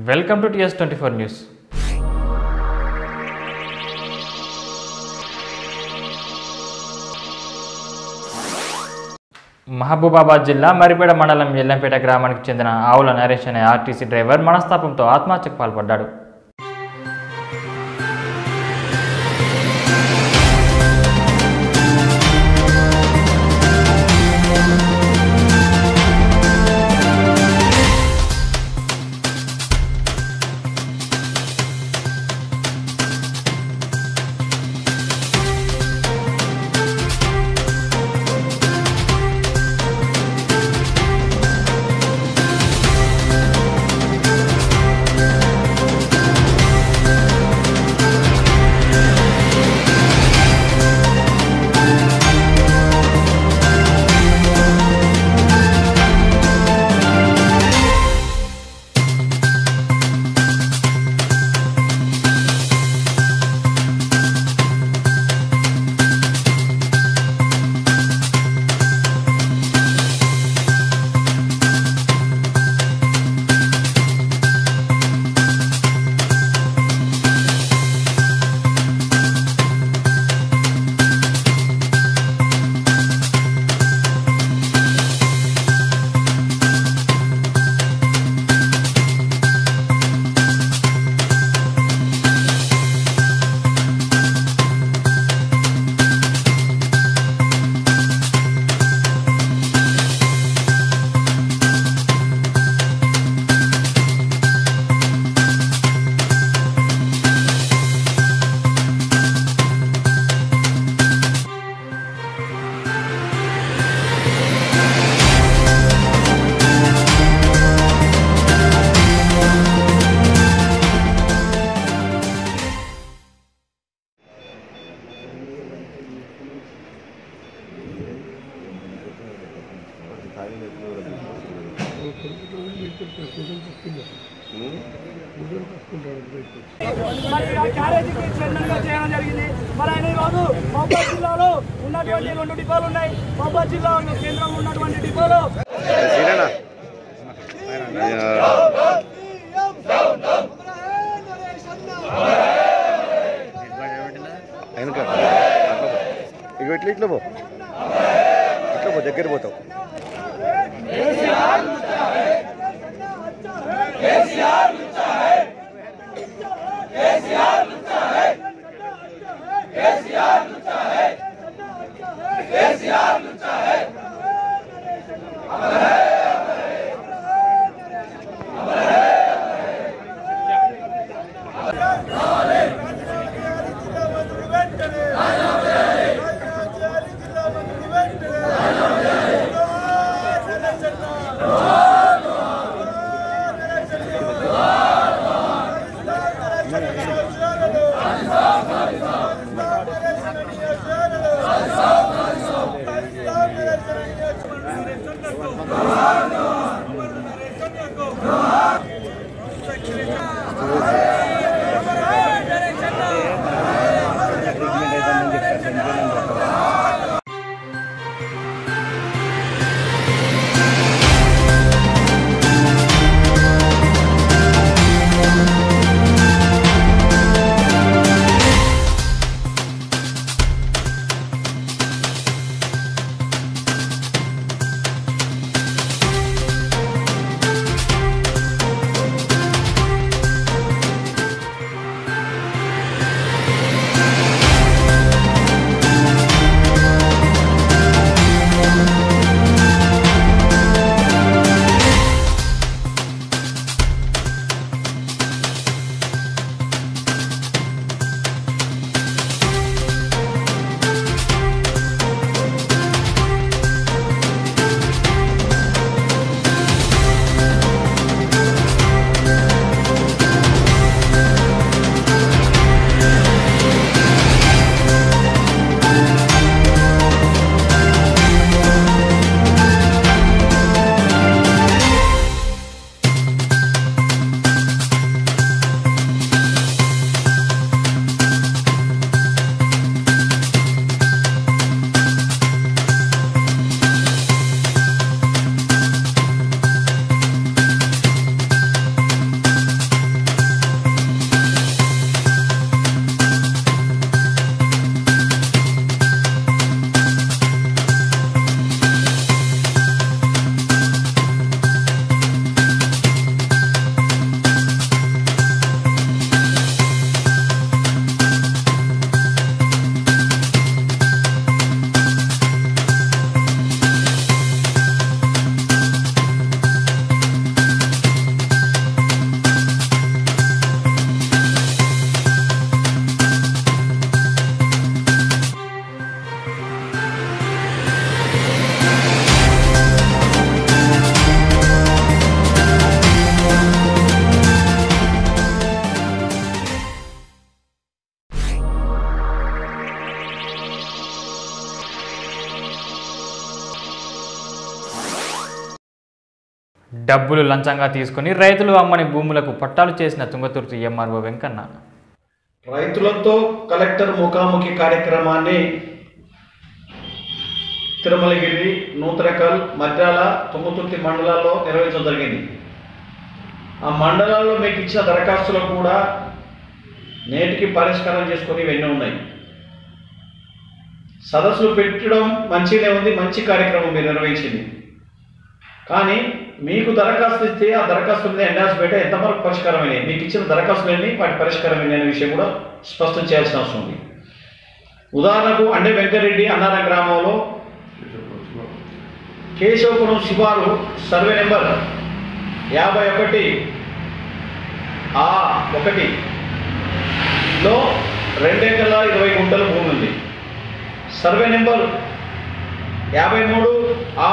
Welcome to TS twenty four news Mahabubabad జిల్లా మరిపేడ మండలం ఎల్లంపేట గ్రామానికి చెందిన ఆవుల నరేష్ అనే ఆర్టీసీ డ్రైవర్ మనస్తాపంతో ఆత్మహత్యకు పాల్పడ్డాడు మరి ఆ క్యారేజీకి చైర్మన్ గా చేయడం జరిగింది మరి ఆయన ఈరోజు మహబూబ్ జిల్లాలో ఉన్నటువంటి రెండు డిపోలు ఉన్నాయి మహబూబ్ జిల్లా కేంద్రంలో ఉన్నటువంటి డిపోలు సీనేనా వెనక ఇక ఇట్లా ఇట్లా పో ఇట్లా పో దగ్గర పోతావు డబ్బులు లంచంగా తీసుకుని రైతులు అమ్మని భూములకు పట్టాలు చేసిన తుంగతుర్తి ఎంఆర్ఓ వెంకన్న రైతులతో కలెక్టర్ ముఖాముఖి కార్యక్రమాన్ని తిరుమలగిరి నూతనకల్ మద్రాల తుంగతుర్తి మండలాల్లో నిర్వహించడం జరిగింది ఆ మండలాల్లో మీకు ఇచ్చిన దరఖాస్తులు కూడా నేటికి పరిష్కారం చేసుకొని ఇవన్నీ ఉన్నాయి సదస్సులు పెట్టడం మంచిగానే ఉంది మంచి కార్యక్రమం మీరు నిర్వహించింది కానీ మీకు దరఖాస్తు ఇస్తే ఆ దరఖాస్తు మీద ఎండాల్సి పెట్టే ఎంతవరకు పరిష్కారమైనవి మీకు ఇచ్చిన దరఖాస్తులన్నీ వాటి పరిష్కారమైన అనే విషయం కూడా స్పష్టం చేయాల్సిన అవసరం ఉంది ఉదాహరణకు అండే వెంకరెడ్డి అన్నారం గ్రామంలో కేశవపురం శివారు సర్వే నెంబర్ యాభై ఒకటి ఆ ఒకటి లో రెండెకరాల ఇరవై గుంటల భూమి ఉంది సర్వే నెంబర్ యాభై మూడు ఆ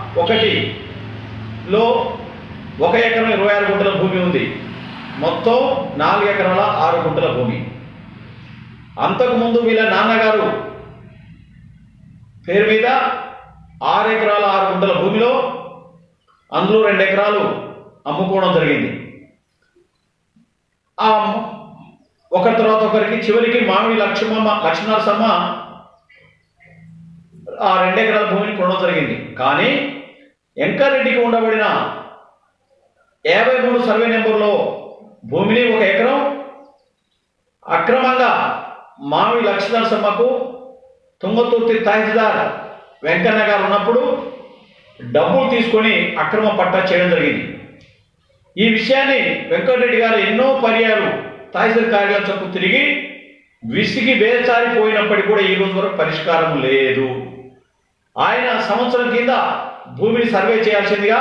ఒకటిలో ఒక ఎకరం ఇరవై ఆరు గుంటల భూమి ఉంది మొత్తం నాలుగు ఎకరాల ఆరు గుంటల భూమి అంతకుముందు వీళ్ళ నాన్నగారు పేరు మీద ఆరు ఎకరాల ఆరు గుంటల భూమిలో అందులో రెండు ఎకరాలు అమ్ముకోవడం జరిగింది ఆ ఒకరి తర్వాత ఒకరికి చివరికి మామిడి లక్ష్మమ్మ లక్ష్మణరసమ్మ ఆ రెండు ఎకరాల భూమిని కొనడం జరిగింది కానీ ఎంకారెడ్డికి ఉండబడిన యాభై మూడు సర్వే నెంబర్లో భూమిని ఒక ఎకరం అక్రమంగా మామిడి లక్ష్మణరసమ్మకు తుంగతుర్తి తహసీల్దార్ వెంకన్న గారు ఉన్నప్పుడు డబ్బులు తీసుకొని అక్రమ పట్టా చేయడం జరిగింది ఈ విషయాన్ని వెంకటరెడ్డి గారు ఎన్నో పర్యాలు తహసీల్ కార్యాలయం చుట్టూ తిరిగి విసిగి వేచారిపోయినప్పటికీ కూడా ఈ రోజు వరకు పరిష్కారం లేదు ఆయన సంవత్సరం కింద భూమిని సర్వే చేయాల్సిందిగా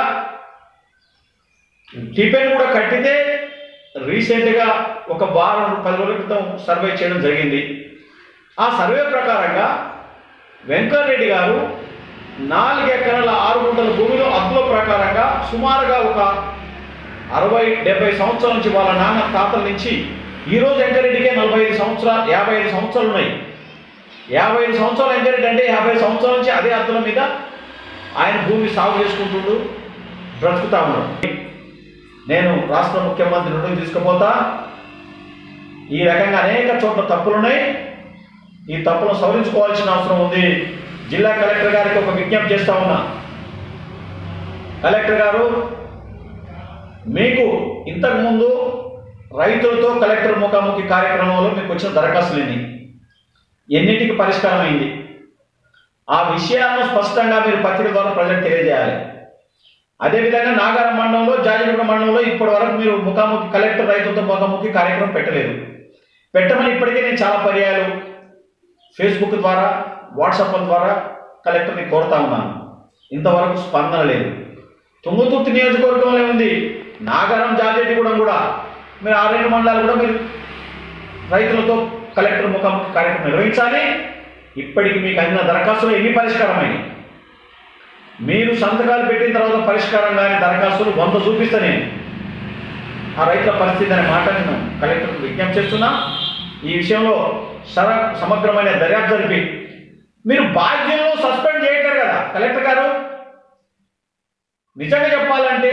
టిపెన్ కూడా కట్టితే రీసెంట్గా ఒక వారం పది రోజుల క్రితం సర్వే చేయడం జరిగింది ఆ సర్వే ప్రకారంగా వెంకటరెడ్డి గారు నాలుగు ఎకరాల ఆరు గుంటల భూమిలో అద్దుల ప్రకారంగా సుమారుగా ఒక అరవై డెబ్బై సంవత్సరాల నుంచి వాళ్ళ నాన్న తాతల నుంచి ఈరోజు వెంకరెడ్డికే నలభై ఐదు సంవత్సరాలు యాభై ఐదు సంవత్సరాలు ఉన్నాయి యాభై ఐదు సంవత్సరాలు వెంకరెడ్డి అంటే యాభై సంవత్సరాల నుంచి అదే అద్దుల మీద ఆయన భూమి సాగు చేసుకుంటుండు బ్రతుకుతా ఉన్నాడు నేను రాష్ట్ర ముఖ్యమంత్రి నుండి తీసుకుపోతా ఈ రకంగా అనేక చోట్ల తప్పులున్నాయి ఈ తప్పులను సవరించుకోవాల్సిన అవసరం ఉంది జిల్లా కలెక్టర్ గారికి ఒక విజ్ఞప్తి చేస్తా ఉన్నా కలెక్టర్ గారు మీకు ఇంతకుముందు రైతులతో కలెక్టర్ ముఖాముఖి కార్యక్రమంలో మీకు వచ్చిన దరఖాస్తులు ఎన్ని ఎన్నింటికి పరిష్కారం అయింది ఆ విషయాలను స్పష్టంగా మీరు పత్రిక ద్వారా ప్రజలకు తెలియజేయాలి అదేవిధంగా నాగారం మండలంలో జాజిగూడ మండలంలో ఇప్పటి వరకు మీరు ముఖాముఖి కలెక్టర్ రైతులతో ముఖాముఖి కార్యక్రమం పెట్టలేదు పెట్టమని ఇప్పటికే నేను చాలా పర్యాలు ఫేస్బుక్ ద్వారా వాట్సాప్ ద్వారా కలెక్టర్ని కోరుతా ఉన్నాను ఇంతవరకు స్పందన లేదు తుంగతుర్తి నియోజకవర్గంలో ఉంది నాగరం జాజెడ్డిగూడెం కూడా మీరు ఆ రెండు మండలాలు కూడా మీరు రైతులతో కలెక్టర్ ముఖాముఖి కార్యక్రమం నిర్వహించాలి ఇప్పటికి మీకు అందిన దరఖాస్తులు ఎన్ని పరిష్కారమైనవి మీరు సంతకాలు పెట్టిన తర్వాత పరిష్కారం కాని దరఖాస్తులు వంద చూపిస్తా నేను ఆ రైతుల పరిస్థితి అనే మాట నేను కలెక్టర్కు విజ్ఞప్తి చేస్తున్నా ఈ విషయంలో సర సమగ్రమైన దర్యాప్తు జరిపి మీరు బాధ్యులను సస్పెండ్ చేయట్లేదు కదా కలెక్టర్ గారు నిజంగా చెప్పాలంటే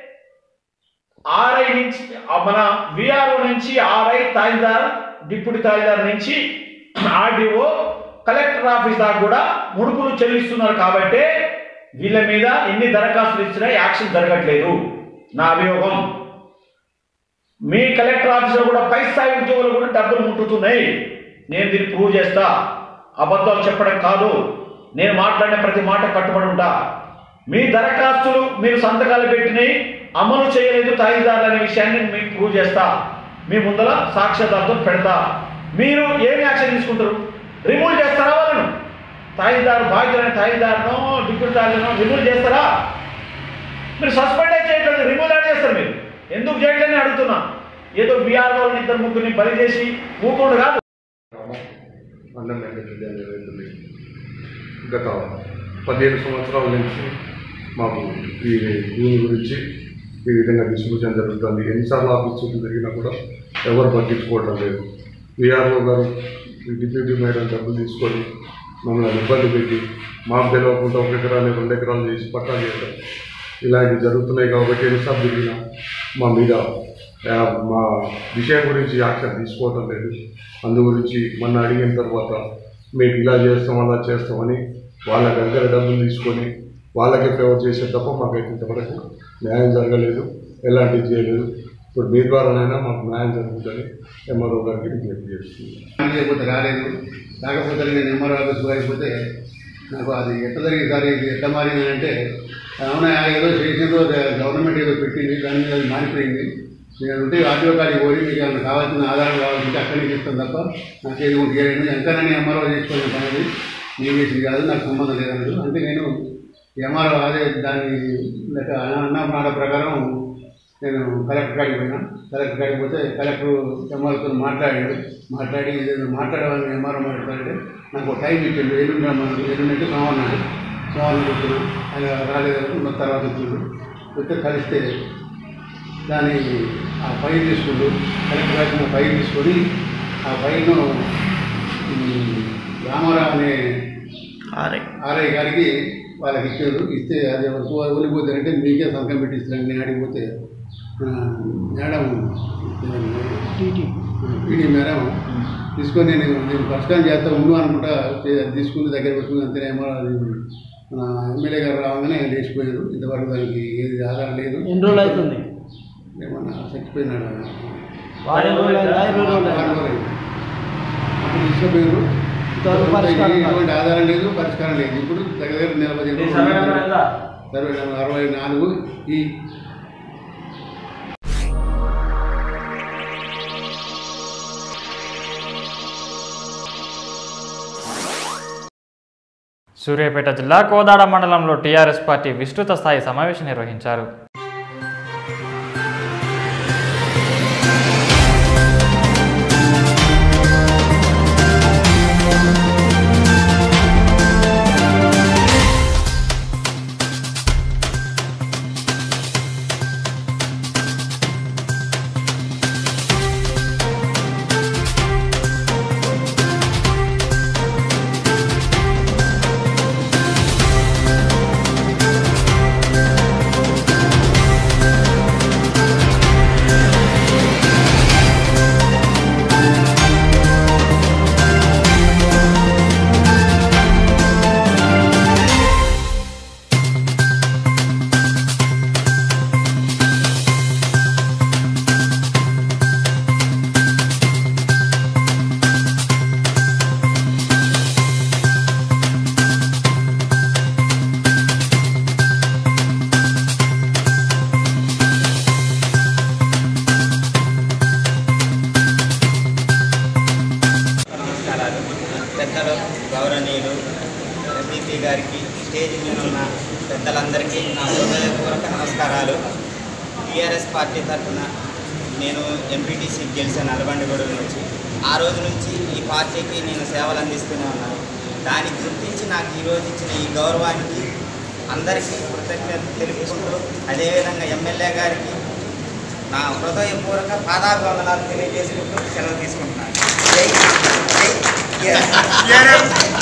ఆర్ఐ నుంచి ఆ మన విఆర్ఓ నుంచి ఆర్ఐ తహసీల్దార్ డిప్యూటీ తహసీల్దార్ నుంచి ఆర్డీఓ కలెక్టర్ ఆఫీస్ దాకా కూడా ముడుపులు చెల్లిస్తున్నారు కాబట్టి వీళ్ళ మీద ఎన్ని దరఖాస్తులు ఇచ్చినా యాక్షన్ జరగట్లేదు నా అభియోగం మీ కలెక్టర్ ఆఫీసులో కూడా పై స్థాయి ఉద్యోగులు కూడా డబ్బులు ముట్టుతున్నాయి నేను దీన్ని ప్రూవ్ చేస్తా అబద్ధాలు చెప్పడం కాదు నేను మాట్లాడిన ప్రతి మాట కట్టుబడి ఉంటా మీ దరఖాస్తులు మీరు సంతకాలు పెట్టినవి అమలు చేయలేదు తహసీల్దార్లు అనే విషయాన్ని మీకు ప్రూవ్ చేస్తా మీ ముందర సాక్ష్యాధారంతో పెడతా మీరు ఏమి యాక్షన్ తీసుకుంటారు రిమూవ్ చేస్తారా వాళ్ళను తహసీల్దార్ బాధ్యులైన తహసీల్దార్నో డిప్యూటీ తహసీల్దార్నో రిమూవ్ చేస్తారా మీరు సస్పెండ్ అయితే చేయట్లేదు రిమూవ్ యాడ్ చేస్తారు మీరు ఎందుకు చేయట్లేదని అడుగుతున్నా ఏదో బీఆర్ వాళ్ళని ఇద్దరు ముగ్గురిని బలి చేసి ఊకుండా కాదు అన్నం వెంకటరెడ్డి అనే రైతులు గత పదిహేను సంవత్సరాల నుంచి మాకు ఈ భూమి గురించి ఈ విధంగా డిస్ట్రిబ్యూషన్ జరుగుతుంది ఎన్నిసార్లు ఆఫీస్ చుట్టూ తిరిగినా కూడా ఎవరు పట్టించుకోవడం లేదు విఆర్ఓ గారు ఈ డిప్యూటీ మేడం డబ్బులు తీసుకొని మమ్మల్ని ఇబ్బంది పెట్టి మాకు తెలియకుండా ఒక ఎకరాలు రెండు ఎకరాలు చేసి పట్టాలు చేయడం ఇలాంటివి జరుగుతున్నాయి కాబట్టి ఎన్నిసార్లు తిరిగినా మా మీద ఆ, మా విషయం గురించి యాక్షన్ తీసుకోవటం లేదు అందు గురించి మొన్న అడిగిన తర్వాత మేము ఇలా చేస్తాం అలా చేస్తామని వాళ్ళ దగ్గర డబ్బులు తీసుకొని వాళ్ళకే ఫేవర్ చేసే తప్ప మాకైతే ఇంతవరకు న్యాయం జరగలేదు ఎలాంటివి చేయలేదు ఇప్పుడు మీ ద్వారానైనా మాకు న్యాయం జరుగుతుందని ఎంఆర్ఓ గారికి విజ్ఞప్తి చేస్తుంది లేకపోతే రాలేదు రాకపోతే నేను ఎంఆర్ ఆఫీస్ అయిపోతే నాకు అది ఎట్లా జరిగింది సార్ ఇది ఎట్లా మారింది అంటే అవునా ఏదో చేసిందో గవర్నమెంట్ ఏదో పెట్టింది దాని మీద అది మారిపోయింది నేను ఉంటే ఆర్టీఓ కాడికి పోయి మీకు ఏమైనా కావాల్సిన ఆధారం కావాలంటే అక్కడి నుంచి ఇస్తాను తప్ప నాకు ఏది ఉంటే ఎంత నేను ఎంఆర్ఓ చేసుకోవాలని పని నేను చేసింది కాదు నాకు సంబంధం లేదన్నాడు అంటే నేను ఎంఆర్ఓ అదే దాని లెక్క అన్న మాట ప్రకారం నేను కలెక్టర్ కాడికి పోయినా కలెక్టర్ కాడికి పోతే కలెక్టర్ ఎంఆర్ఓతో మాట్లాడాడు మాట్లాడి ఏదైనా మాట్లాడమని ఎంఆర్ఓ మాట్లాడితే నాకు ఒక టైం ఇచ్చిండు ఎల్లుండి రమ్మన్నాడు ఎల్లుండి అంటే సోమవారం సోమవారం కూర్చున్నాం ఆయన రాలేదని మొత్తం తర్వాత వచ్చిండు వస్తే కలిస్తే దాని ఆ ఫైల్ తీసుకుంటూ కలెక్టర్ రాసిన ఫైల్ తీసుకొని ఆ ఫైల్ను ఉమ్, రామారావు అనే ఆర్ఐ గారికి వాళ్ళకి ఇచ్చారు ఇస్తే అది వెళ్ళిపోతారంటే మీకే సంతకం పెట్టిస్తాను నేను అడిగిపోతే ఆ, మేడం పీడీ మేడం తీసుకొని నేను నేను పరిష్కారం చేస్తా ఉండు అనుకుంటా చే- తీసుకుని దగ్గర పెట్టుకుని అంతేనేమో అది మన ఎమ్మెల్యే గారు రాగానే లేచిపోయారు ఇంతవరకు దానికి ఏది ఆధారం లేదు ఎన్ని రోజులు అవుతుంది ఏమన్నా చచ్చిపోయినాడు వారం రోజులు అయిందా? ఇరవై రోజులు అయిందా? వారం రోజులు అయింది. అప్పుడు తీసుకుపోయారు ఇంతవరకు పరిష్కారం కాలేదు. ఎటువంటి ఆధారం లేదు పరిష్కారం లేదు ఇప్పుడు దగ్గర దగ్గర నలభై ఈ ఎనిమిది సర్వే నెంబర్ ఎంత? సర్వే నెంబర్ అరవై నాలుగు ఈ సూర్యాపేట జిల్లా కోదాడ మండలంలో టీఆర్ఎస్ పార్టీ విస్తృత స్థాయి సమావేశం నిర్వహించారు నమస్కారాలు పెద్దలు గౌరవనీయులు ఎంపీపీ గారికి స్టేజ్ మీద ఉన్న పెద్దలందరికీ నా హృదయపూర్వక నమస్కారాలు టీఆర్ఎస్ పార్టీ తరఫున నేను ఎంపీటీసీ గెలిచిన నల్గొండగూడెం నుంచి ఆ రోజు నుంచి ఈ పార్టీకి నేను సేవలు అందిస్తూనే ఉన్నాను దాన్ని గుర్తించి నాకు ఈరోజు ఇచ్చిన ఈ గౌరవానికి అందరికీ కృతజ్ఞత తెలుపుకుంటూ అదేవిధంగా ఎమ్మెల్యే గారికి నా హృదయపూర్వక పాదాభివందనాలు తెలియజేసుకుంటూ సెలవు తీసుకుంటున్నాను జై జై టీఆర్ఎస్.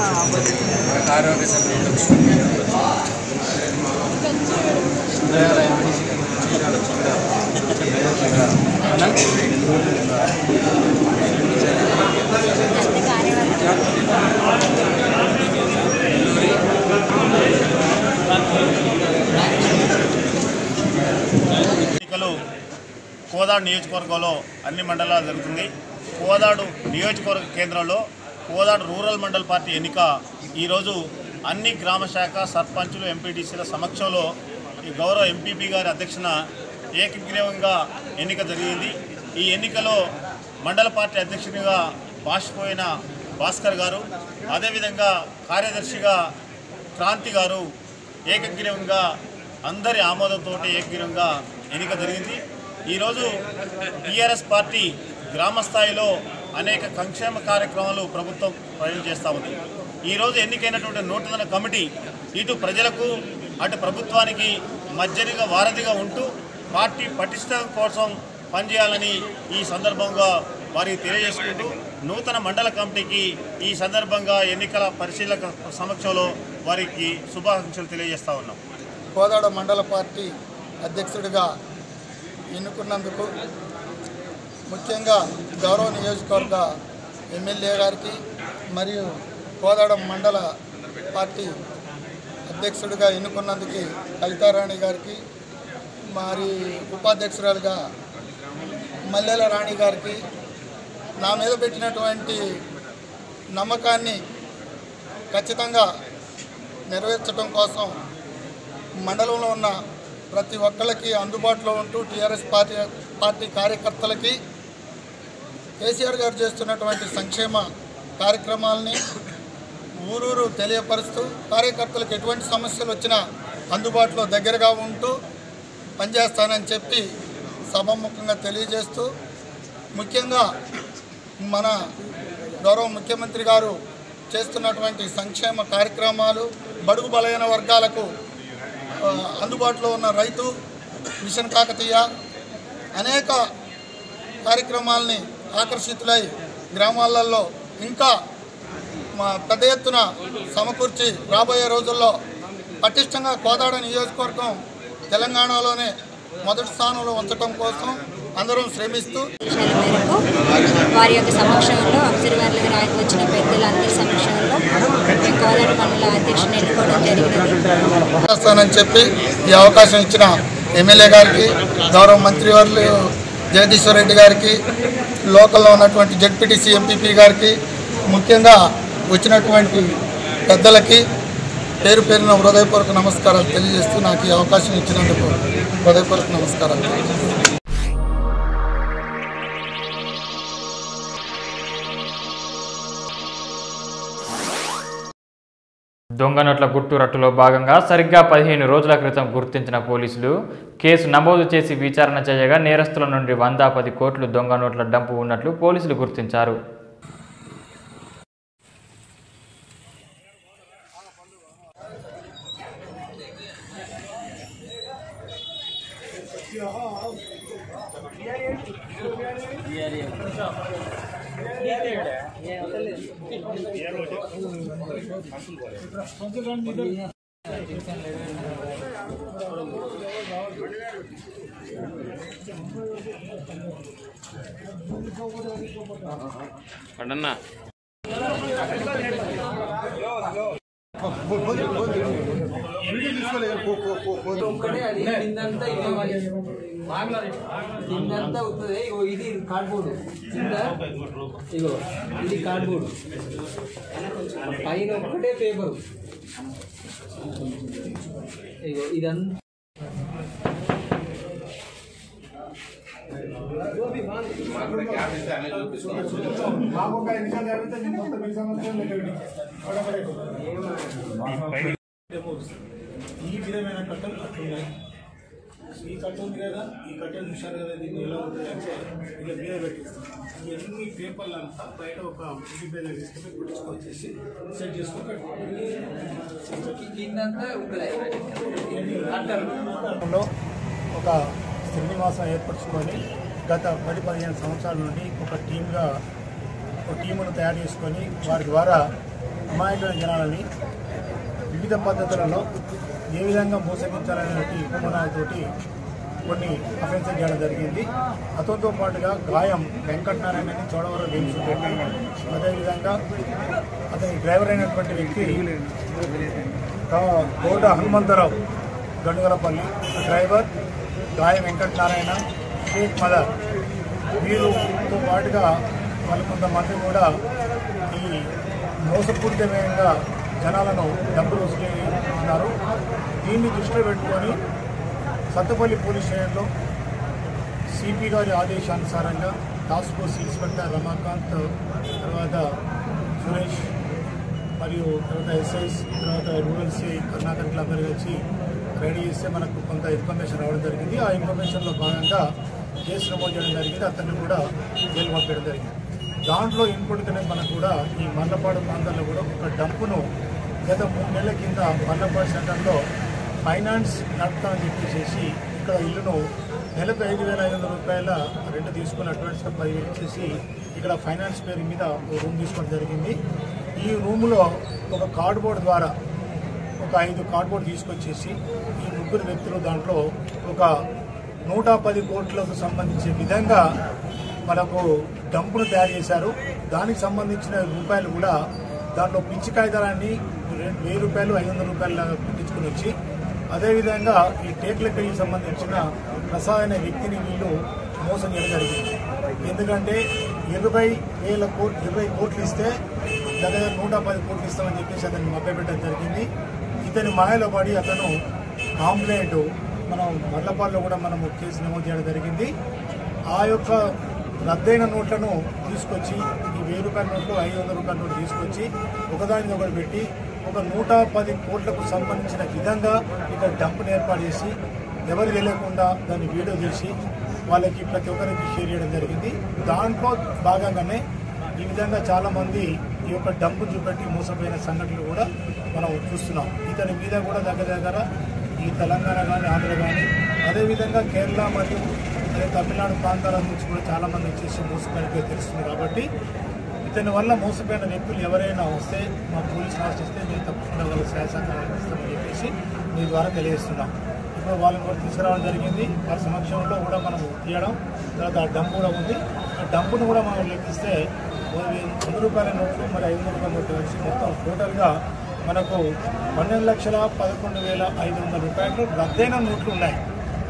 ఆరోగ్య సభ్యులు ఎన్నికలు కోదాడు నియోజకవర్గంలో అన్ని మండలాలు జరుగుతుంది కోదాడు నియోజకవర్గ కేంద్రంలో కోదాడు రూరల్ మండల్ పార్టీ ఎన్నిక ఈరోజు అన్ని గ్రామ శాఖ సర్పంచులు ఎంపీటీసీల సమక్షంలో ఈ గౌరవ ఎంపీపీ గారి అధ్యక్షన ఏకగ్రీవంగా ఎన్నిక జరిగింది ఈ ఎన్నికలో మండల పార్టీ అధ్యక్షునిగా బాసిపోయిన భాస్కర్ గారు అదేవిధంగా కార్యదర్శిగా క్రాంతి గారు ఏకగ్రీవంగా అందరి ఆమోదంతో ఏకగ్రీవంగా ఎన్నిక జరిగింది ఈరోజు టీఆర్ఎస్ పార్టీ గ్రామ స్థాయిలో అనేక సంక్షేమ కార్యక్రమాలు ప్రభుత్వం ప్రయోజనం చేస్తూ ఉంది ఈరోజు ఎన్నికైనటువంటి నూతన కమిటీ ఇటు ప్రజలకు అటు ప్రభుత్వానికి మధ్యనిగా వారధిగా ఉంటూ పార్టీ పటిష్టం కోసం పనిచేయాలని ఈ సందర్భంగా వారికి తెలియజేసుకుంటూ నూతన మండల కమిటీకి ఈ సందర్భంగా ఎన్నికల పరిశీలక సమక్షంలో వారికి శుభాకాంక్షలు తెలియజేస్తా ఉన్నాం కోదాడ మండల పార్టీ అధ్యక్షుడిగా ఎన్నుకున్నందుకు ముఖ్యంగా గౌరవ నియోజకవర్గ ఎమ్మెల్యే గారికి మరియు కోదాడ మండల పార్టీ అధ్యక్షుడిగా ఎన్నుకున్నందుకు కవితారాణి గారికి మరి ఉపాధ్యక్షురాలుగా మల్లెల రాణి గారికి నా మీద పెట్టినటువంటి నమ్మకాన్ని ఖచ్చితంగా నెరవేర్చడం కోసం మండలంలో ఉన్న ప్రతి ఒక్కళ్ళకి అందుబాటులో ఉంటూ టీఆర్ఎస్ పార్టీ పార్టీ కార్యకర్తలకి కేసీఆర్ గారు చేస్తున్నటువంటి సంక్షేమ కార్యక్రమాలని ఊరూరు తెలియపరుస్తూ కార్యకర్తలకు ఎటువంటి సమస్యలు వచ్చినా అందుబాటులో దగ్గరగా ఉంటూ పనిచేస్తానని చెప్పి సభాముఖంగా తెలియజేస్తూ ముఖ్యంగా మన గౌరవ ముఖ్యమంత్రి గారు చేస్తున్నటువంటి సంక్షేమ కార్యక్రమాలు బడుగు బలైన వర్గాలకు ఆ, అందుబాటులో ఉన్న రైతు మిషన్ కాకతీయ అనేక కార్యక్రమాలని ఆకర్షితులై గ్రామాలలో ఇంకా మా పెద్ద ఎత్తున సమకూర్చి రాబోయే రోజుల్లో పటిష్టంగా కోదాడ నియోజకవర్గం తెలంగాణలోనే మొదటి స్థానంలో ఉంచడం కోసం అందరం శ్రమిస్తూ మేరకు వారి యొక్క సమక్షంలో అబ్జర్వర్లుగా రాకి వచ్చిన పెద్దలందరి సమక్షంలో మేము కోదాడ మండల అధ్యక్షుని ఎన్నుకోవడం జరిగినది చేస్తానని చెప్పి ఈ అవకాశం ఇచ్చిన ఎమ్మెల్యే గారికి గౌరవ మంత్రివర్యులు జగదీశ్వర్ రెడ్డి గారికి లోకల్లో ఉన్నటువంటి జడ్పీటీసీ ఎంపీపీ గారికి ముఖ్యంగా వచ్చినటువంటి పెద్దలకి పేరు పేరున హృదయపూర్వక నమస్కారాలు తెలియజేస్తూ నాకు ఈ అవకాశం ఇచ్చినందుకు హృదయపూర్వక నమస్కారాలు తెలియజేస్తున్నాను. దొంగ నోట్ల గుట్టు రట్టులో భాగంగా సరిగ్గా పదిహేను రోజుల క్రితం గుర్తించిన పోలీసులు కేసు నమోదు చేసి విచారణ చేయగా నేరస్తుల నుండి వంద పది కోట్లు దొంగ నోట్ల డంపు ఉన్నట్లు పోలీసులు గుర్తించారు కిందంతా వస్తుంది ఇగో ఇది కార్డ్బోర్డు కింద ఇగో ఇది కార్డ్బోర్డు పైన ఒక్కటే పేపరు ఇగో ఇదంతా ఈ విధమైన కట్టలు అట్లున్నాయి ఈ కట్ట ఉంది కదా ఈ కట్టలు చూశారు కదా దీన్ని ఎలా ఉంటుంది అంటే ఇలా మీద పెట్టిస్తాం ఇవన్నీ పేపర్లు అంతా బయట ఒక ఇంటి మీద తీసుకొని పుట్టించుకొచ్చేసి సెట్ చేసుకొని పెట్టుకోవాలి కిందంతా లో ఒక శ్రీనివాసం ఏర్పరచుకొని గత పది పదిహేను సంవత్సరాల నుండి ఒక టీమ్గా ఒక టీమును తయారు చేసుకొని వారి ద్వారా అమాయకమైన జనాలని వివిధ పద్ధతులలో ఏ విధంగా మోసగించాలనే ఉపమానాలతోటి కొన్ని అఫెన్స్ చేయడం జరిగింది అతనితో పాటుగా గాయం వెంకటనారాయణ అని చోడవరం వేయించి పెట్టి అదేవిధంగా అతని డ్రైవర్ అయినటువంటి వ్యక్తి కా- కోట హనుమంతరావు గండుగలపల్లి డ్రైవర్ గాయ వెంకటనారాయణ షేక్ మదర్ వీరుతో పాటుగా వాళ్ళు కొంతమంది కూడా ఈ మోసపూరితమైన జనాలను డబ్బులు వసూలు దీన్ని దృష్టిలో పెట్టుకొని సత్తుపల్లి పోలీస్ స్టేషన్లో సిపి గారి ఆదేశానుసారంగా టాస్క్ ఫోర్స్ ఇన్స్పెక్టర్ రమాకాంత్ తర్వాత సురేష్ మరియు తర్వాత ఎస్ఐస్ తర్వాత రూరల్ సిఐ కర్ణాటకలు అందరూ కలిసి రెడీ చేస్తే మనకు కొంత ఇన్ఫర్మేషన్ రావడం జరిగింది ఆ ఇన్ఫర్మేషన్లో భాగంగా కేసు నమోదు చేయడం జరిగింది అతన్ని కూడా జైలు పంపించడం జరిగింది దాంట్లో ఇన్పుట్గానే మనకు కూడా ఈ మల్లపాడు ప్రాంతాల్లో కూడా ఒక డంపును గత మూడు నెలల కింద మల్లపాడు సెంటర్లో ఫైనాన్స్ నడుపుతామని చెప్పేసి ఇక్కడ ఇల్లును నెలకు ఐదు వేల ఐదు వందల రూపాయల రెంట్ తీసుకుని అడ్వాన్స్గా పదివేలు ఇచ్చేసి ఇక్కడ ఫైనాన్స్ పేరు మీద ఒక రూమ్ తీసుకోవడం జరిగింది ఈ రూములో ఒక కార్డ్బోర్డ్ ద్వారా ఒక ఐదు కార్డ్బోర్డ్ తీసుకొచ్చేసి ఈ ముగ్గురు వ్యక్తులు దాంట్లో ఒక నూట పది కోట్లకు సంబంధించే విధంగా మనకు డంపును తయారు చేశారు దానికి సంబంధించిన రూపాయలు కూడా దాంట్లో పిచ్చి కాగితాలన్నీ రెండు వెయ్యి రూపాయలు ఐదు వందల రూపాయల పెట్టించుకుని వచ్చి అదేవిధంగా ఈ టేక్లకి సంబంధించిన ప్రసాద్ అనే వ్యక్తిని వీళ్ళు మోసం చేయడం జరిగింది ఎందుకంటే ఇరవై వేల కోట్లు ఇరవై కోట్లు ఇస్తే దగ్గర నూట పది కోట్లు ఇస్తామని చెప్పేసి అతన్ని మభ్యపెట్టడం జరిగింది ఇతని మాయలో పడి అతను కాంప్లైంట్ మనం మర్లపాల్లో కూడా మనము కేసు నమోదు చేయడం జరిగింది ఆ యొక్క రద్దయిన నోట్లను తీసుకొచ్చి ఈ వెయ్యి రూపాయల నోట్లు ఐదు వందల రూపాయల నోట్లు తీసుకొచ్చి ఒకదానికి ఒకటి పెట్టి ఒక నూట పది కోట్లకు సంబంధించిన విధంగా ఇక్కడ డంప్ను ఏర్పాటు చేసి ఎవరు తెలియకుండా దాన్ని వీడియో చేసి వాళ్ళకి ప్రతి ఒక్కరికి షేర్ చేయడం జరిగింది దాంట్లో భాగంగానే ఈ విధంగా చాలామంది ఈ యొక్క డంపు చూపెట్టి మోసపోయిన సంఘటనలు కూడా మనం చూస్తున్నాం ఇతని మీద కూడా దగ్గర దగ్గర ఈ తెలంగాణ కానీ ఆంధ్ర కానీ అదేవిధంగా కేరళ మరియు అదే తమిళనాడు ప్రాంతాల నుంచి కూడా చాలామంది వచ్చేసి మోసపోయినట్టు తెలుస్తుంది కాబట్టి ఇతని వల్ల మోసపోయిన వ్యక్తులు ఎవరైనా వస్తే మా పోలీసులు ఆశిస్తే మేము తప్పకుండా వాళ్ళ సహాయ సహకారాలు ఇస్తామని చెప్పేసి మీ ద్వారా తెలియజేస్తున్నాం ఇప్పుడు వాళ్ళని కూడా తీసుకురావడం జరిగింది వాళ్ళ సమక్షంలో కూడా మనం తీయడం తర్వాత ఆ డంప్ కూడా ఉంది ఆ డంపును కూడా మనం లెక్కిస్తే వంద రూపాయల నోట్లు మరి ఐదు వందల రూపాయల నోట్లు కలిసి మొత్తం టోటల్గా మనకు పన్నెండు లక్షల పదకొండు వేల ఐదు వందల రూపాయలు రద్దయిన నోట్లు ఉన్నాయి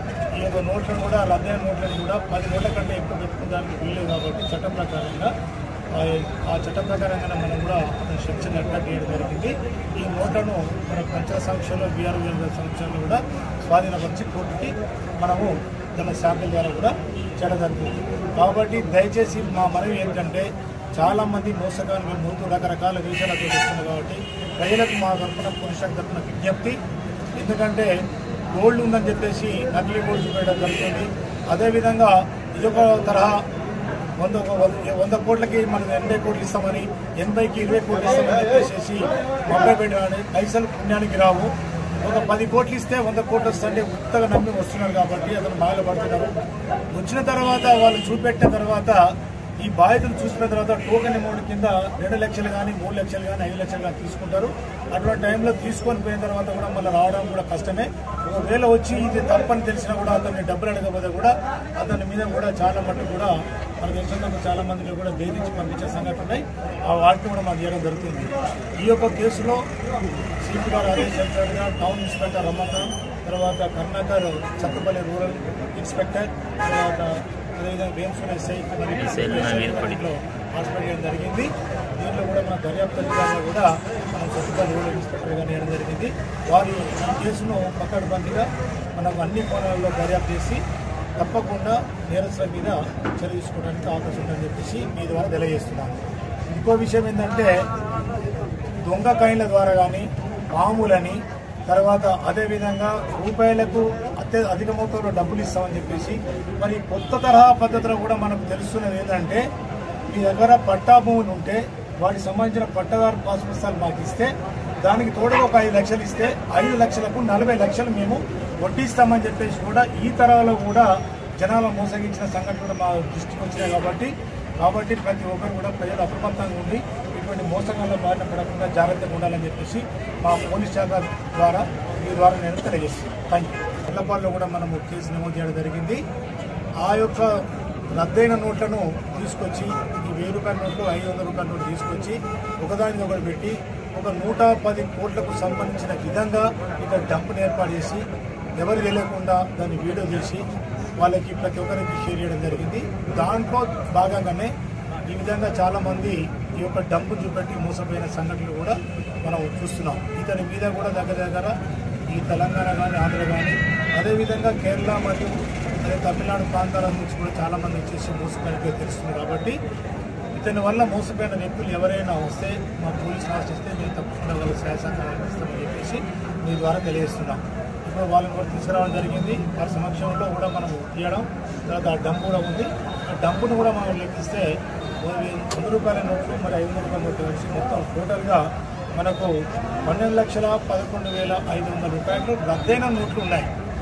ఈ యొక్క నోట్లను కూడా రద్దయిన నోట్లను కూడా పది నోట్ల కంటే ఎక్కువ పెట్టుకోవడానికి వీల్లేదు కాబట్టి చట్టం ప్రకారంగా ఆ- ఆ చట్టం ప్రకారంగా మనం కూడా సెక్షన్ అట్రాక్ట్ చేయడం జరిగింది ఈ నోట్లను మన పంచాయత్ సంస్థలో బీఆర్ సంస్థలో కూడా స్వాధీనపరిచి కోర్టుకి మనము దాని శాంపిల్ ద్వారా కూడా చేయడం జరుగుతుంది కాబట్టి దయచేసి మా మనవి ఏంటంటే చాలామంది మోసగాళ్ళు ముందు రకరకాల విషయాలతో వస్తున్నారు కాబట్టి ప్రజలకు మా తరఫున పోలీస్ శాఖ తరఫున విజ్ఞప్తి ఎందుకంటే గోల్డ్ ఉందని చెప్పేసి నకిలీ గోల్డ్ చూపించడం జరుగుతుంది అదేవిధంగా ఇదొక తరహా వంద వంద కోట్లకి మనం ఎనభై కోట్లు ఇస్తామని ఎనభైకి ఇరవై కోట్లు ఇస్తామని చెప్పేసి మొబై పెట్టాలని పైసలు పుణ్యానికి రావు ఒక పది కోట్లు ఇస్తే వంద కోట్లు వస్తుంటే ఉత్తగా నమ్మి వస్తున్నారు కాబట్టి అతను బాగా పడుతున్నారు వచ్చిన తర్వాత వాళ్ళు చూపెట్టిన తర్వాత ఈ బాధితులు చూసిన తర్వాత టోకెన్ అమౌంట్ కింద రెండు లక్షలు కానీ మూడు లక్షలు కానీ ఐదు లక్షలు కానీ తీసుకుంటారు అటువంటి టైంలో తీసుకొని పోయిన తర్వాత కూడా మళ్ళీ రావడం కూడా కష్టమే ఒకవేళ వచ్చి ఇది తప్పని తెలిసినా కూడా అతన్ని డబ్బులు అడగకపోతే కూడా అతని మీద కూడా చాలా మటుకు కూడా మనకు తెలిసినందుకు చాలా మందిని కూడా బెదిరించి పంపించే సంఘటన ఉన్నాయి ఆ వాటిని కూడా మాకు చేయడం జరుగుతుంది ఈ యొక్క కేసులో సిపి గారు ఆదేశించారుగా టౌన్ ఇన్స్పెక్టర్ రమ్మకాంత్ తర్వాత కర్ణాకర్ చక్కపల్లి రూరల్ ఇన్స్పెక్టర్ తర్వాత అదేవిధంగా వేమ్సూన్ ఎస్ఐ మరియు హాస్పిటల్ చేయడం జరిగింది దీంట్లో కూడా మన దర్యాప్తు అధికారులు కూడా మనం చక్కపల్లి రూరల్ ఇన్స్పెక్టర్ గారు చేయడం జరిగింది వారు ఈ కేసును పక్కడబందిగా మనం అన్ని కోణాల్లో దర్యాప్తు చేసి తప్పకుండా నేరస్తుల మీద చర్య తీసుకోవడానికి అవకాశం ఉందని చెప్పేసి మీ ద్వారా తెలియజేస్తున్నాను ఇంకో విషయం ఏంటంటే దొంగ కాయిన్ల ద్వారా కానీ పాములని తర్వాత అదేవిధంగా రూపాయలకు అత్య అధిక మొత్తంలో డబ్బులు ఇస్తామని చెప్పేసి మరి కొత్త తరహా పద్ధతిలో కూడా మనకు తెలుస్తున్నది ఏంటంటే మీ దగ్గర పట్టా భూములు ఉంటే వాటికి సంబంధించిన పట్టదారు పాస్ పుస్తకాలు మాకు ఇస్తే దానికి తోడుగా ఒక ఐదు లక్షలు ఇస్తే ఐదు లక్షలకు నలభై లక్షలు మేము వడ్డిస్తామని చెప్పేసి కూడా ఈ తరాలో కూడా జనాలు మోసగించిన సంఘటన కూడా మా దృష్టికి వచ్చినాయి కాబట్టి కాబట్టి ప్రతి ఒక్కరు కూడా ప్రజలు అప్రమత్తంగా ఉండి ఇటువంటి మోసగాళ్ళ బారిన పడకుండా జాగ్రత్తగా ఉండాలని చెప్పేసి మా పోలీస్ శాఖ ద్వారా మీ ద్వారా నేను తెలియజేస్తున్నాను థ్యాంక్ యూ ఎడ్లపాల్లో కూడా మనము కేసు నమోదు చేయడం జరిగింది ఆ యొక్క రద్దయిన నోట్లను తీసుకొచ్చి ఈ వెయ్యి రూపాయల నోట్లు ఐదు వందల రూపాయల నోట్లు తీసుకొచ్చి ఒకదానికి ఒకటి పెట్టి ఒక నూట పది కోట్లకు సంబంధించిన విధంగా ఇక్కడ డంప్ను ఏర్పాటు చేసి ఎవరు తెలియకుండా దాన్ని వీడియో తీసి వాళ్ళకి ప్రతి ఒక్కరికి షేర్ చేయడం జరిగింది దాంట్లో భాగంగానే ఈ విధంగా చాలామంది ఈ యొక్క డంపు చూపెట్టి మోసపోయిన సంఘటనలు కూడా మనం చూస్తున్నాం ఇతని మీద కూడా దగ్గర దగ్గర ఈ తెలంగాణ కానీ ఆంధ్ర కానీ అదేవిధంగా కేరళ మరియు అదే తమిళనాడు ప్రాంతాల నుంచి కూడా చాలామంది వచ్చేసి మోసపోయినట్టు తెలుస్తుంది కాబట్టి ఇతని వల్ల మోసపోయిన వ్యక్తులు ఎవరైనా వస్తే మా పోలీసులు ఆశిస్తే మేము తప్పకుండా వాళ్ళ సహాయ సహకారాలు ఇస్తామని చెప్పేసి మీ ద్వారా తెలియజేస్తున్నాం ఇప్పుడు వాళ్ళని కూడా తీసుకురావడం జరిగింది వారి సమక్షంలో కూడా మనం తీయడం తర్వాత ఆ డంప్ కూడా ఉంది ఆ డంపును కూడా మనం లెక్కిస్తే వంద రూపాయల నోట్లు మరి ఐదు వందల రూపాయల నోట్లు కలిసి మొత్తం టోటల్గా మనకు పన్నెండు లక్షల పదకొండు వేల ఐదు వందల రూపాయలు రద్దయిన నోట్లు ఉన్నాయి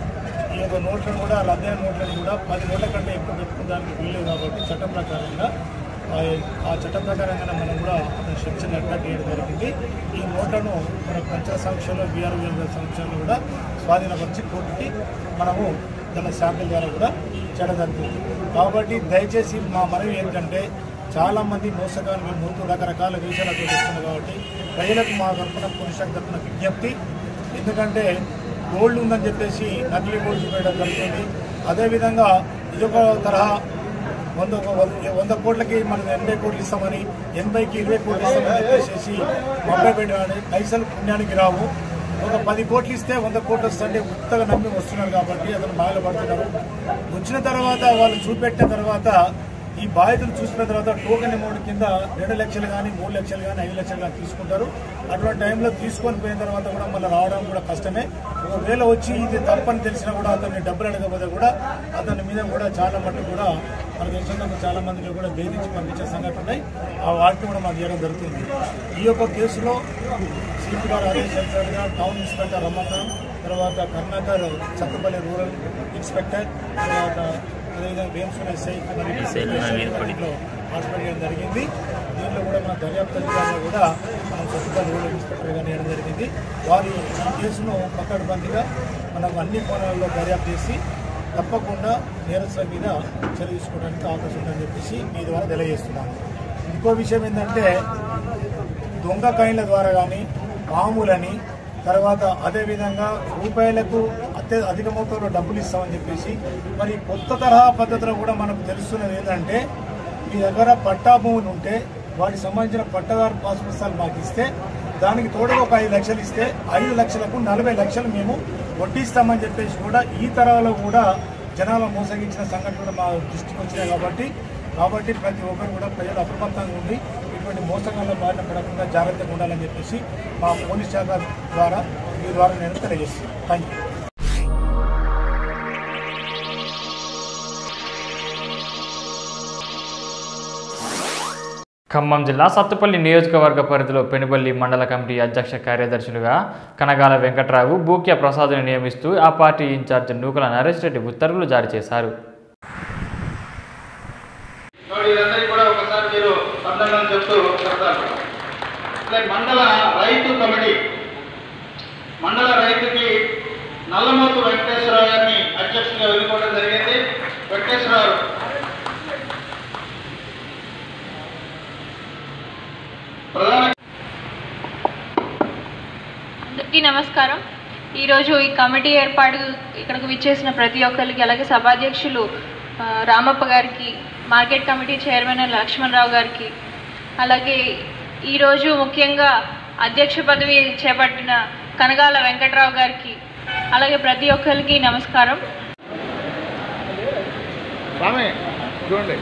ఈ యొక్క నోట్లను కూడా రద్దయిన నోట్లను కూడా పది నోట్ల కంటే ఎక్కువ పెట్టుకోవడానికి వీల్లేదు కాబట్టి చట్టం ప్రకారంగా ఆ- ఆ చట్టం ప్రకారంగా మనం కూడా అతని శిక్షణ ఏర్పాటు చేయడం జరిగింది ఈ నోట్లను మన పంచాయత్ సంక్షేమంలో బీఆర్ సంక్షేమంలో కూడా స్వాధీనపరిచి కోర్టుకి మనము దాని శాంపిల్ ద్వారా కూడా చేయడం జరుగుతుంది కాబట్టి దయచేసి మా మనవి ఏంటంటే చాలా మంది మోసగాలు మేము ముందు రకరకాల విషయాలతో వస్తున్నారు కాబట్టి ప్రజలకు మా తరఫున పోలీస్ శాఖ తరఫున విజ్ఞప్తి ఎందుకంటే గోల్డ్ ఉందని చెప్పేసి నకిలీ గోల్డ్ చూపించడం జరుగుతుంది అదేవిధంగా ఇదొక తరహా వంద వంద కోట్లకి మనం ఎనభై కోట్లు ఇస్తామని ఎనభైకి ఇరవై కోట్లు ఇస్తామని చెప్పేసి మొబ్బై పెట్టాలని పైసలు పుణ్యానికి రావు ఒక పది కోట్లు ఇస్తే వంద కోట్లు వస్తుంటే ఉత్తగా నమ్మి వస్తున్నారు కాబట్టి అతను బాగా పడుతున్నారు వచ్చిన తర్వాత వాళ్ళు చూపెట్టిన తర్వాత ఈ బాధితులు చూసిన తర్వాత టోకెన్ అమౌంట్ కింద రెండు లక్షలు కానీ మూడు లక్షలు కానీ ఐదు లక్షలు కానీ తీసుకుంటారు అటువంటి టైంలో తీసుకొని పోయిన తర్వాత కూడా మళ్ళీ రావడం కూడా కష్టమే ఒకవేళ వచ్చి ఇది తప్పని తెలిసినా కూడా అతన్ని డబ్బులు అడగకపోతే కూడా అతని మీద కూడా చాలా మటుకు కూడా మన దేశంలో చాలా మందిని కూడా బెదిరించి పంపించే సంఘటనలు ఉన్నాయి ఆ వాటిని కూడా మాకు చేయడం జరుగుతుంది ఈ యొక్క కేసులో సిపి గారు ఆదేశించారుగా టౌన్ ఇన్స్పెక్టర్ రమణ తర్వాత కర్ణాకర్ చక్కపల్లి రూరల్ ఇన్స్పెక్టర్ తర్వాత అదేవిధంగా వేమ్సూర్ ఎస్ఐ మరియు హాస్పిటల్ చేయడం జరిగింది దీంట్లో కూడా మన దర్యాప్తు అధికారులు కూడా మనం చక్కపల్లి రూరల్ ఇన్స్పెక్టర్ గారు చేయడం జరిగింది వారి ఈ కేసును పక్కడబందిగా మనం అన్ని కోణాల్లో దర్యాప్తు చేసి తప్పకుండా నేరస్తుల మీద చర్య తీసుకోవడానికి అవకాశం ఉందని చెప్పేసి మీ ద్వారా తెలియజేస్తున్నాను ఇంకో విషయం ఏంటంటే దొంగ కాయిన్ల ద్వారా కానీ పాములని తర్వాత అదేవిధంగా రూపాయలకు అత్య అధిక మొత్తంలో డబ్బులు ఇస్తామని చెప్పేసి మరి కొత్త తరహా పద్ధతిలో కూడా మనకు తెలుస్తున్నది ఏంటంటే మీ దగ్గర పట్టా భూములు ఉంటే వాటికి సంబంధించిన పట్టదారు పాస్ పుస్తకాలు మాకు ఇస్తే దానికి తోడుగా ఒక ఐదు లక్షలు ఇస్తే ఐదు లక్షలకు నలభై లక్షలు మేము వడ్డిస్తామని చెప్పేసి కూడా ఈ తరాలో కూడా జనాల మోసగించిన సంఘటన కూడా మా దృష్టికి వచ్చినాయి కాబట్టి కాబట్టి ప్రతి ఒక్కరు కూడా ప్రజలు అప్రమత్తంగా ఉండి ఇటువంటి మోసగాళ్ళ బారిన పడకుండా జాగ్రత్తగా ఉండాలని చెప్పేసి మా పోలీస్ శాఖ ద్వారా మీ ద్వారా నేను తెలియజేస్తున్నాను థ్యాంక్ యూ ఖమ్మం జిల్లా సత్తుపల్లి నియోజకవర్గ పరిధిలో పెనుబల్లి మండల కమిటీ అధ్యక్ష కార్యదర్శులుగా కనగాల వెంకట్రావు బూక్య ప్రసాద్ను నియమిస్తూ ఆ పార్టీ ఇన్ఛార్జ్ నూకల నరేష్ రెడ్డి ఉత్తర్వులు జారీ చేశారు వీరందరికీ కూడా ఒకసారి మీరు అభినందనలు చెప్తూ చెప్తారు ఇట్లా మండల రైతు కమిటీ మండల రైతుకి నల్లమోతు వెంకటేశ్వరరావు గారిని అధ్యక్షులుగా ఎన్నుకోవడం జరిగింది వెంకటేశ్వరరావు ప్రధాన అందరికీ నమస్కారం ఈరోజు ఈ కమిటీ ఏర్పాటు ఇక్కడికి విచ్చేసిన ప్రతి ఒక్కరికి అలాగే సభాధ్యక్షులు ఆ, రామప్ప గారికి మార్కెట్ కమిటీ చైర్మన్ లక్ష్మణరావు గారికి అలాగే ఈరోజు ముఖ్యంగా అధ్యక్ష పదవి చేపట్టిన కనగాల వెంకట్రావు గారికి అలాగే ప్రతి ఒక్కరికి నమస్కారం చూడండి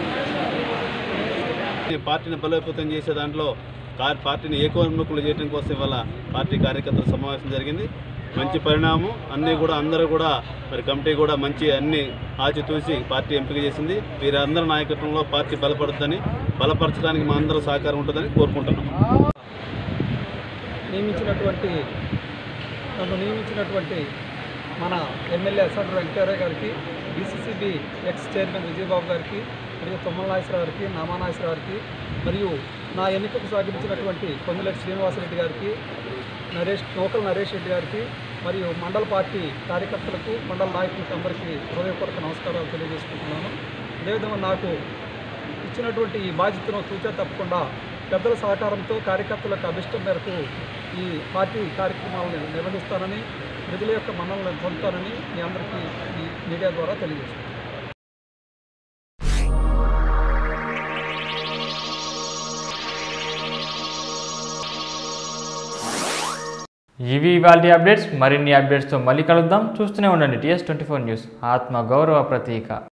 ఈ పార్టీని బలోపేతం చేసే దాంట్లో కా- పార్టీని ఏకోన్ముఖులు చేయడం కోసం ఇవాళ పార్టీ కార్యకర్తల సమావేశం జరిగింది మంచి పరిణామం అన్నీ కూడా అందరూ కూడా మరి కమిటీ కూడా మంచి అన్ని ఆచితూసి పార్టీ ఎంపిక చేసింది వీరందరి నాయకత్వంలో పార్టీ బలపడుతుందని బలపరచడానికి మా అందరూ సహకారం ఉంటుందని కోరుకుంటున్నాం నియమించినటువంటి నన్ను నియమించినటువంటి మన ఎమ్మెల్యే ఎస్ఆర్ వెంకటరావు గారికి బీసీసీబీ ఎక్స్ చైర్మన్ విజయబాబు గారికి మరియు తుమ్మల నాగేశ్వరరావు గారికి నామా నాగేశ్వరరావు గారికి మరియు నా ఎన్నికకు సహకరించినటువంటి పొందులెట్టి శ్రీనివాసరెడ్డి గారికి నరేష్ నోకల్ నరేష్ రెడ్డి గారికి మరియు మండల పార్టీ కార్యకర్తలకు మండల నాయకులకు అందరికీ హృదయపూర్వక నమస్కారాలు తెలియజేసుకుంటున్నాను అదేవిధంగా నాకు ఇచ్చినటువంటి ఈ బాధ్యతను తూచా తప్పకుండా పెద్దల సహకారంతో కార్యకర్తలకు అభిష్టం మేరకు ఈ పార్టీ కార్యక్రమాలను నిర్వహిస్తానని ప్రజల యొక్క మన్నలను పొందుతానని మీ అందరికీ ఈ మీడియా ద్వారా తెలియజేస్తున్నాను ఇవి ఇవాళ అప్డేట్స్ మరిన్ని అప్డేట్స్తో మళ్ళీ కలుద్దాం చూస్తూనే ఉండండి టీఎస్ ట్వంటీ ఫోర్ న్యూస్ ఆత్మ గౌరవ ప్రతీక